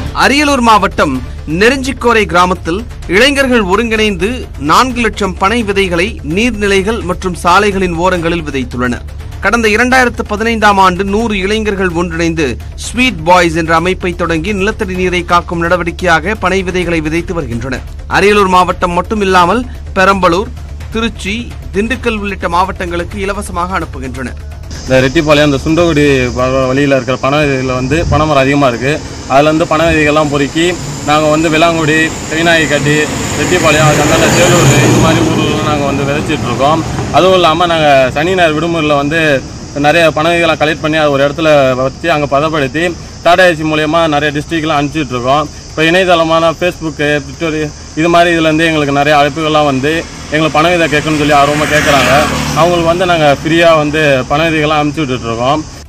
அரியலூர் மாவட்டம் நெருஞ்சிக்கோரை கிராமத்தில் இளைஞர்கள் ஒருங்கிணைந்து நான்கு லட்சம் பனை விதைகளை நீர்நிலைகள் மற்றும் சாலைகளின் ஓரங்களில் விதைத்துள்ளனர் கடந்த இரண்டாயிரத்து பதினைந்தாம் ஆண்டு நூறு இளைஞர்கள் ஒன்றிணைந்து ஸ்வீட் பாய்ஸ் என்ற அமைப்பை தொடங்கி நிலத்தடி நீரை காக்கும் நடவடிக்கையாக பனை விதைகளை விதைத்து வருகின்றனர் அரியலூர் மாவட்டம் மட்டுமில்லாமல் பெரம்பலூர் திருச்சி திண்டுக்கல் உள்ளிட்ட மாவட்டங்களுக்கு இலவசமாக அனுப்புகின்றனர் இந்த ரெட்டிப்பாளையம் இந்த சுண்டகுடி வ- வழியில் இருக்கிற பனை விதைகளில் வந்து பனைமரம் அதிகமாக இருக்குது அதில் வந்து பனை விதைகள்லாம் பொறுக்கி நாங்கள் வந்து விலாங்குடி தெவிநாயக்கட்டி ரெட்டிப்பாளையம் அதுக்கு சேலூர் இது மாதிரி ஊர்லாம் நாங்கள் வந்து விதைச்சிட்டு இருக்கோம் அதுவும் இல்லாமல் நாங்கள் சனி ஞாயிறு விடுமுறையில் வந்து நிறைய பனை விதைகளை கலெக்ட் பண்ணி அதை ஒரு இடத்துல வச்சு அங்கே பதப்படுத்தி டாடா ஏசி மூலயமா நிறைய டிஸ்ட்ரிக்ட்லாம் அனுப்பிச்சிட்டு இருக்கோம் இப்போ இணையதளமான ஃபேஸ்புக்கு ட்விட்டர் இது மாதிரி இதுலேருந்து எங்களுக்கு நிறைய அழைப்புகள்லாம் வந்து எங்களுக்கு பண விதை கேட்கணும்னு சொல்லி ஆர்வமாக கேட்குறாங்க அவங்களுக்கு வந்து நாங்கள் ஃப்ரீயாக வந்து பண விதைகள்லாம் அனுப்பிச்சி விட்டுட்ருக்கோம்